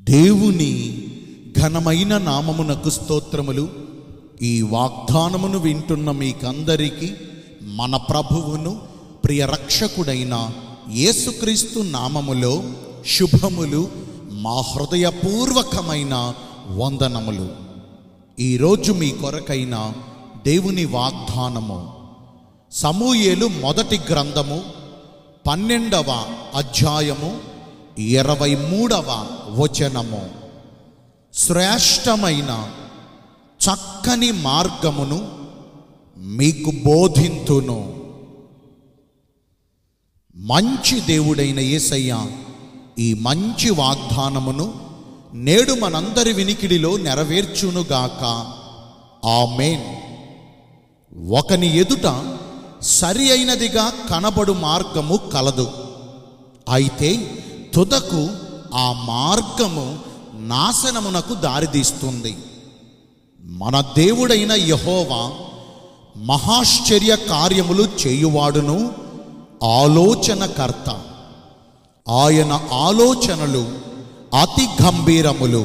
దేవుని ఘనమైన నామమునకు స్తోత్రములు ఈ వాగ్దానమును వింటున్న మీకందరికీ మన ప్రభువును ప్రియ రక్షకుడైన యేసుక్రీస్తు నామములో శుభములు మా హృదయపూర్వకమైన వందనములు ఈరోజు మీ కొరకైన దేవుని వాగ్దానము సమూయేలు మొదటి గ్రంథము పన్నెండవ అధ్యాయము ఇరవై మూడవ వచనము శ్రేష్టమైన చక్కని మార్గమును మీకు బోధింతును మంచి దేవుడైన యేసయ్య ఈ మంచి వాగ్దానమును నేడు మనందరి వినికిడిలో నెరవేర్చునుగాక ఆమేన్ ఒకని ఎదుట సరి అయినదిగా కనబడు మార్గము కలదు అయితే తుదకు ఆ మార్గము నాశనమునకు దారితీస్తుంది మన దేవుడైన యహోవా మహాశ్చర్య కార్యములు చేయువాడును ఆలోచనకర్త ఆయన ఆలోచనలు అతి గంభీరములు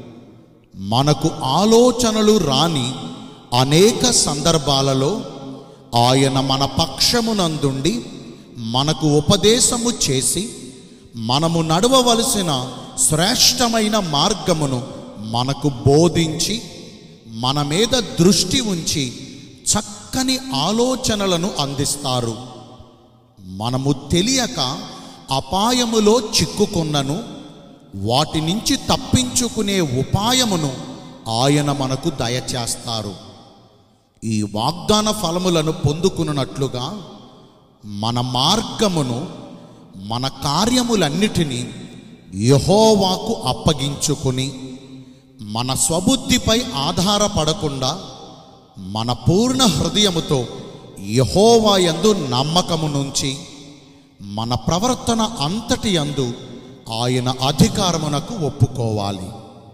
మనకు ఆలోచనలు రాని అనేక సందర్భాలలో ఆయన మన పక్షమునందుండి మనకు ఉపదేశము చేసి మనము నడవవలసిన శ్రేష్టమైన మార్గమును మనకు బోధించి మన మీద దృష్టి ఉంచి చక్కని ఆలోచనలను అందిస్తారు మనము తెలియక అపాయములో చిక్కుకున్నను వాటి నుంచి తప్పించుకునే ఉపాయమును ఆయన మనకు దయచేస్తారు ఈ వాగ్దాన ఫలములను పొందుకున్నట్లుగా మన మార్గమును మన కార్యములన్నిటినీ యహోవాకు అప్పగించుకుని మన స్వబుద్ధిపై ఆధారపడకుండా మన పూర్ణ హృదయముతో యహోవా యందు నమ్మకము నుంచి మన ప్రవర్తన అంతటి యందు ఆయన అధికారమునకు ఒప్పుకోవాలి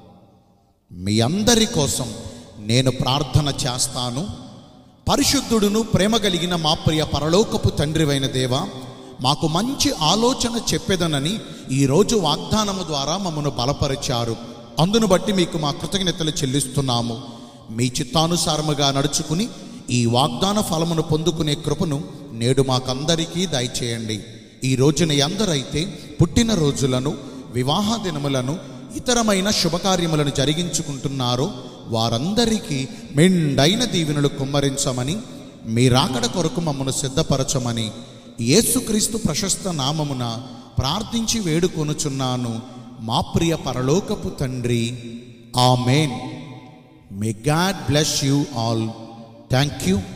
మీ అందరి కోసం నేను ప్రార్థన చేస్తాను పరిశుద్ధుడును ప్రేమ కలిగిన మా ప్రియ పరలోకపు తండ్రివైన దేవ మాకు మంచి ఆలోచన చెప్పేదనని ఈరోజు వాగ్దానము ద్వారా మమ్మను బలపరిచారు అందును బట్టి మీకు మా కృతజ్ఞతలు చెల్లిస్తున్నాము మీ చిత్తానుసారముగా నడుచుకుని ఈ వాగ్దాన ఫలమును పొందుకునే కృపను నేడు మాకందరికీ దయచేయండి ఈ రోజున ఎందరైతే పుట్టిన రోజులను వివాహ దినములను ఇతరమైన శుభకార్యములను జరిగించుకుంటున్నారో వారందరికీ మెండైన దీవెనలు కుమ్మరించమని మీ రాకడ కొరకు మమ్మను సిద్ధపరచమని యేసుక్రీస్తు ప్రశస్త నామమున ప్రార్థించి వేడుకొనుచున్నాను మా ప్రియ పరలోకపు తండ్రి amen may God bless you all thank you